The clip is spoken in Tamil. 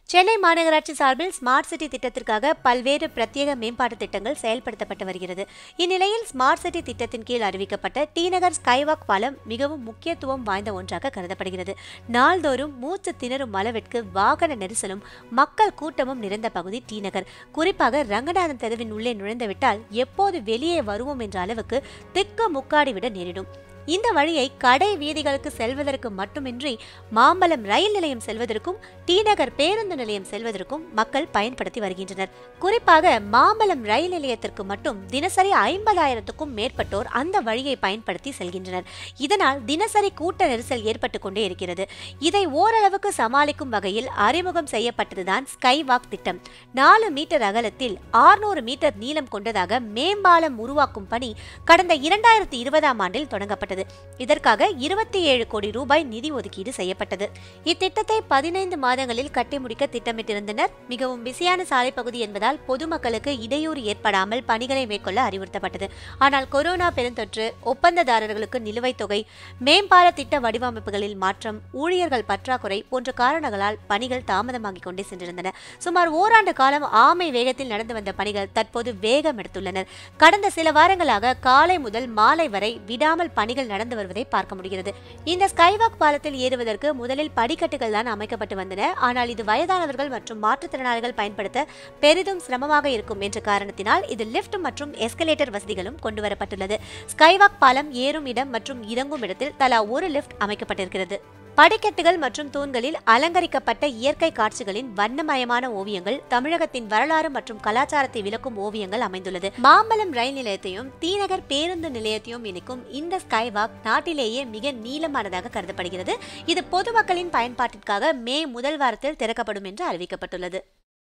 சென்னை மாநகராட்சி சார்பில் ஸ்மார்ட் சிட்டி திட்டத்திற்காக பல்வேறு பிரத்யேக மேம்பாட்டு திட்டங்கள் செயல்படுத்தப்பட்டு வருகிறது இந்நிலையில் ஸ்மார்ட் சிட்டி திட்டத்தின் கீழ் அறிவிக்கப்பட்ட டி நகர் ஸ்கைவாக் பாலம் மிகவும் முக்கியத்துவம் வாய்ந்த ஒன்றாக கருதப்படுகிறது நாள்தோறும் மூச்சு திணறும் அளவிற்கு வாகன நெரிசலும் மக்கள் கூட்டமும் நிறைந்த பகுதி டி நகர் குறிப்பாக ரங்கநாதன் தெருவின் உள்ளே நுழைந்துவிட்டால் எப்போது வெளியே வருவோம் என்ற அளவுக்கு திக்கு முக்காடி விட நேரிடும் இந்த வழியை கடை வீதிகளுக்கு செல்வதற்கு மட்டுமின்றி மாம்பலம் ரயில் நிலையம் செல்வதற்கும் டி நகர் பேருந்து நிலையம் செல்வதற்கும் மக்கள் பயன்படுத்தி வருகின்றனர் குறிப்பாக மாம்பலம் ரயில் நிலையத்திற்கு மட்டும் தினசரி ஐம்பதாயிரத்துக்கும் மேற்பட்டோர் அந்த வழியை பயன்படுத்தி செல்கின்றனர் இதனால் தினசரி கூட்ட நெரிசல் ஏற்பட்டு கொண்டே இருக்கிறது இதை ஓரளவுக்கு சமாளிக்கும் வகையில் அறிமுகம் செய்யப்பட்டதுதான் ஸ்கை வாக் திட்டம் நாலு மீட்டர் அகலத்தில் ஆறுநூறு மீட்டர் நீளம் கொண்டதாக மேம்பாலம் உருவாக்கும் பணி கடந்த இரண்டாயிரத்தி இருபதாம் ஆண்டில் தொடங்கப்பட்டது இதற்காக இருபத்தி ஏழு கோடி ரூபாய் நிதி ஒதுக்கீடு செய்யப்பட்டது இத்திட்டத்தை பதினைந்து மாதங்களில் கட்டி முடிக்க திட்டமிட்டிருந்தனர் மிகவும் பிஸியான சாலை பகுதி என்பதால் பொதுமக்களுக்கு இடையூறு ஏற்படாமல் பணிகளை மேற்கொள்ள அறிவுறுத்தப்பட்டது ஆனால் கொரோனா பெருந்தொற்று ஒப்பந்ததாரர்களுக்கு நிலுவைத் தொகை மேம்பால திட்ட வடிவமைப்புகளில் மாற்றம் ஊழியர்கள் பற்றாக்குறை போன்ற காரணங்களால் பணிகள் தாமதமாகிக் கொண்டே சென்றிருந்தன சுமார் ஓராண்டு காலம் ஆமை வேகத்தில் நடந்து வந்த பணிகள் தற்போது வேகம் எடுத்துள்ளனர் கடந்த சில வாரங்களாக காலை முதல் மாலை வரை விடாமல் பணிகள் நடந்து வருவதை பார்க்க முடிகிறது இந்த ஸ்கைவாக் பாலத்தில் ஏறுவதற்கு முதலில் படிக்கட்டுகள் தான் அமைக்கப்பட்டு வந்தன ஆனால் இது வயதானவர்கள் மற்றும் மாற்றுத்திறனாளிகள் பயன்படுத்த பெரிதும் சிரமமாக இருக்கும் என்ற காரணத்தினால் இது லிஃப்ட் மற்றும் எஸ்கலேட்டர் வசதிகளும் கொண்டு வரப்பட்டுள்ளது ஸ்கைவாக் பாலம் ஏறும் இடம் மற்றும் இறங்கும் இடத்தில் தலா ஒரு லிஃப்ட் அமைக்கப்பட்டிருக்கிறது படிக்கட்டுகள் மற்றும் தூண்களில் அலங்கரிக்கப்பட்ட இயற்கை காட்சிகளின் வண்ணமயமான ஓவியங்கள் தமிழகத்தின் வரலாறு மற்றும் கலாச்சாரத்தை விளக்கும் ஓவியங்கள் அமைந்துள்ளது மாம்பலம் ரயில் நிலையத்தையும் தீநகர் பேருந்து நிலையத்தையும் இணைக்கும் இந்த ஸ்கைவாக் நாட்டிலேயே மிக நீளமானதாக கருதப்படுகிறது இது பொதுமக்களின் பயன்பாட்டிற்காக மே முதல் வாரத்தில் திறக்கப்படும் என்று அறிவிக்கப்பட்டுள்ளது